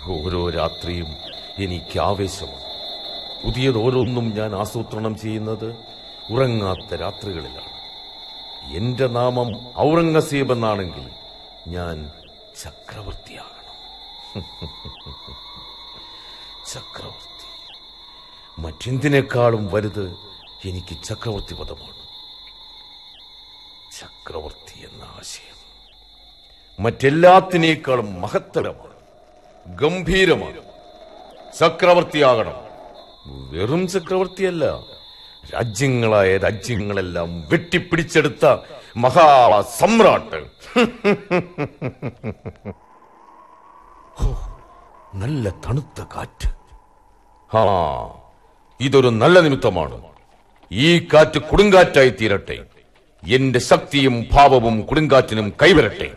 ഓരോ രാത്രിയും എനിക്ക് ആവേശമാണ് പുതിയതോരോന്നും ഞാൻ ആസൂത്രണം ചെയ്യുന്നത് ഉറങ്ങാത്ത രാത്രികളിലാണ് എന്റെ നാമം ഔറംഗസീബ് എന്നാണെങ്കിൽ ഞാൻ ചക്രവർത്തിയാകണം ചക്രവർത്തി മറ്റെന്തിനേക്കാളും വലുത് എനിക്ക് ചക്രവർത്തി പദമാണ് ചക്രവർത്തി എന്ന ആശയം മറ്റെല്ലാത്തിനേക്കാളും മഹത്തരമാണ് ഗംഭീരമാണ് ചക്രവർത്തിയാകണം വെറും ചക്രവർത്തിയല്ല രാജ്യങ്ങളായ രാജ്യങ്ങളെല്ലാം വെട്ടിപ്പിടിച്ചെടുത്ത മഹാസമ്രാട്ട് ഹോ, നല്ല തണുത്ത കാറ്റ് ആ ഇതൊരു നല്ല നിമിത്തമാണ് ഈ കാറ്റ് കൊടുങ്കാറ്റായി തീരട്ടെ എന്റെ ശക്തിയും ഭാവവും കൊടുങ്കാറ്റിനും കൈവരട്ടെ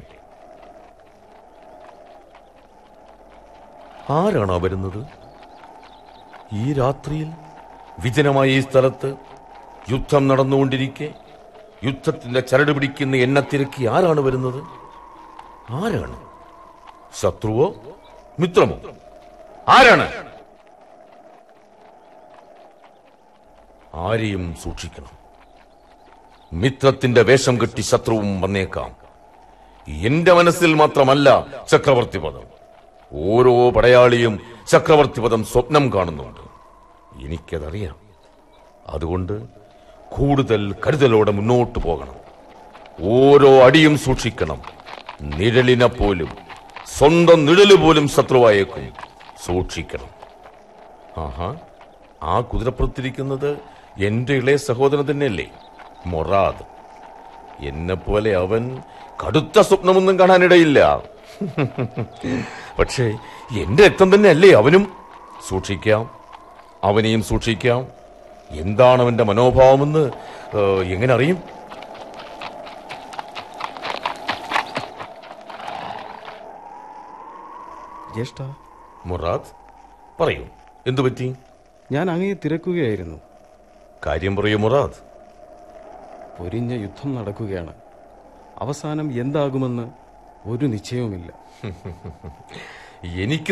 ആരാണ് ആ വരുന്നത് ഈ രാത്രിയിൽ വിജനമായ ഈ സ്ഥലത്ത് യുദ്ധം നടന്നുകൊണ്ടിരിക്കെ യുദ്ധത്തിന്റെ ചരട് പിടിക്കുന്ന എണ്ണ തിരക്കി ആരാണ് വരുന്നത് ആരാണ് ശത്രുവോ മിത്രമോ ആരാണ് ആരെയും സൂക്ഷിക്കണം മിത്രത്തിന്റെ വേഷം കെട്ടി ശത്രുവും വന്നേക്കാം എന്റെ മനസ്സിൽ മാത്രമല്ല ചക്രവർത്തി പദം ഓരോ പടയാളിയും ചക്രവർത്തി പദം സ്വപ്നം കാണുന്നുണ്ട് എനിക്കതറിയാം അതുകൊണ്ട് കൂടുതൽ കരുതലോടെ മുന്നോട്ട് പോകണം ഓരോ അടിയും സൂക്ഷിക്കണം നിഴലിനെ പോലും സ്വന്തം നിഴല് പോലും ശത്രുവായേക്കും സൂക്ഷിക്കണം ആഹാ ആ കുതിരപ്പുറത്തിരിക്കുന്നത് എന്റെ ഇളയ സഹോദരൻ തന്നെയല്ലേ മൊറാദ് എന്നെ പോലെ അവൻ കടുത്ത സ്വപ്നമൊന്നും കാണാനിടയില്ല പക്ഷേ എന്റെ രക്തം തന്നെയല്ലേ അവനും സൂക്ഷിക്കാം അവനെയും സൂക്ഷിക്കാം എന്താണ് അവന്റെ മനോഭാവമെന്ന് ഏ, എങ്ങനെ അറിയും ജ്യേഷ്ഠ മുറാദ് പറയൂ എന്തു പറ്റി ഞാൻ അങ്ങയെ തിരക്കുകയായിരുന്നു കാര്യം പറയൂ മുറാദ് പൊരിഞ്ഞ യുദ്ധം നടക്കുകയാണ് അവസാനം എന്താകുമെന്ന് ഒരു നിശ്ചയവുമില്ല എനിക്ക്